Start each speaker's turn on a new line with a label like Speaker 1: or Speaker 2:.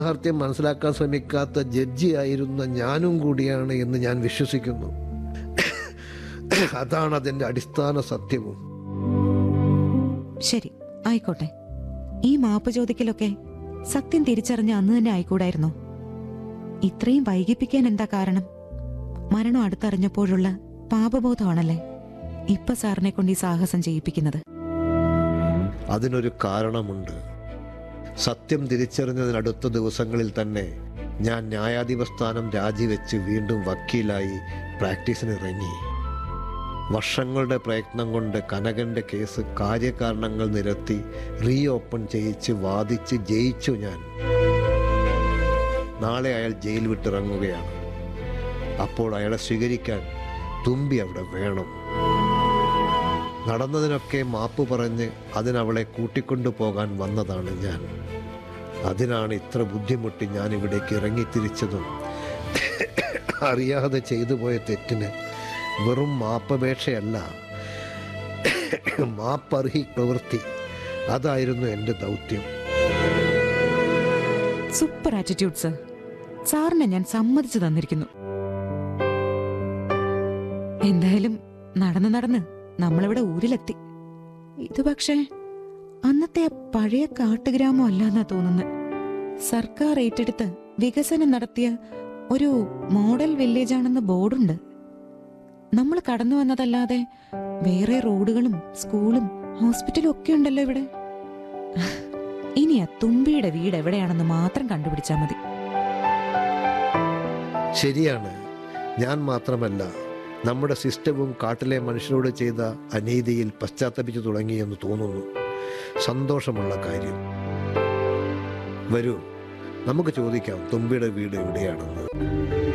Speaker 1: യാഥാർത്ഥ്യം മനസ്സിലാക്കാൻ ശ്രമിക്കാത്ത ജഡ്ജിയായിരുന്ന ഞാനും കൂടിയാണ് എന്ന് ഞാൻ വിശ്വസിക്കുന്നു അതാണ് അതിൻ്റെ അടിസ്ഥാന സത്യവും
Speaker 2: ശരി ആയിക്കോട്ടെ ഈ മാപ്പ് ചോദിക്കലൊക്കെ സത്യം തിരിച്ചറിഞ്ഞ അന്ന് തന്നെ ആയിക്കൂടായിരുന്നോ ഇത്രയും വൈകിപ്പിക്കാൻ എന്താ കാരണം മരണം അടുത്തറിഞ്ഞപ്പോഴുള്ള പാപബോധമാണല്ലേ ഇപ്പൊ സാറിനെ കൊണ്ട് ഈ സാഹസം ചെയ്യിപ്പിക്കുന്നത്
Speaker 1: അതിനൊരു കാരണമുണ്ട് സത്യം തിരിച്ചറിഞ്ഞതിനടുത്ത ദിവസങ്ങളിൽ തന്നെ ഞാൻ ന്യായാധിപ സ്ഥാനം രാജിവെച്ച് വീണ്ടും വക്കീലായി പ്രാക്ടീസിന് ഇറങ്ങി വർഷങ്ങളുടെ പ്രയത്നം കൊണ്ട് കനകന്റെ കേസ് കാര്യകാരണങ്ങൾ നിരത്തി റീ ഓപ്പൺ ചെയ്യിച്ച് വാദിച്ച് ജയിച്ചു ഞാൻ നാളെ അയാൾ ജയിൽ വിട്ടിറങ്ങുകയാണ് അപ്പോൾ അയാളെ സ്വീകരിക്കാൻ തുമ്പി അവിടെ വേണം നടന്നതിനൊക്കെ മാപ്പ് പറഞ്ഞ് അതിനവളെ കൂട്ടിക്കൊണ്ടു പോകാൻ വന്നതാണ് ഞാൻ അതിനാണ് ഇത്ര ബുദ്ധിമുട്ടി ഞാൻ ഇവിടേക്ക് ഇറങ്ങിത്തിരിച്ചതും അറിയാതെ ചെയ്തു പോയ തെറ്റിന് വെറും മാപ്പപേക്ഷയല്ല മാപ്പർഹി പ്രവൃത്തി അതായിരുന്നു എൻ്റെ ദൗത്യം
Speaker 2: സൂപ്പർ ആറ്റിറ്റ്യൂഡ് സർ സാറിനെ ഞാൻ സമ്മതിച്ചു തന്നിരിക്കുന്നു എന്തായാലും നടന്ന് നടന്ന് നമ്മളിവിടെ ഊരിലെത്തി ഇത് പക്ഷേ അന്നത്തെ ആ പഴയ കാട്ടുഗ്രാമം അല്ലെന്നാ തോന്നുന്നത് സർക്കാർ ഏറ്റെടുത്ത് വികസനം നടത്തിയ ഒരു മോഡൽ വില്ലേജ് ആണെന്ന് ബോർഡുണ്ട് നമ്മൾ കടന്നു വന്നതല്ലാതെ വേറെ റോഡുകളും സ്കൂളും ഹോസ്പിറ്റലും ഒക്കെ ഉണ്ടല്ലോ ഇവിടെ ഇനി ആ തുമ്പിയുടെ വീട് എവിടെയാണെന്ന് മാത്രം കണ്ടുപിടിച്ചാൽ മതി
Speaker 1: ശരിയാണ് ഞാൻ മാത്രമല്ല നമ്മുടെ സിസ്റ്റവും കാട്ടിലെ മനുഷ്യരോട് ചെയ്ത അനീതിയിൽ പശ്ചാത്തപിച്ചു തുടങ്ങിയെന്ന് തോന്നുന്നു സന്തോഷമുള്ള കാര്യം വരൂ നമുക്ക് ചോദിക്കാം തുമ്പിയുടെ വീട് എവിടെയാണെന്ന്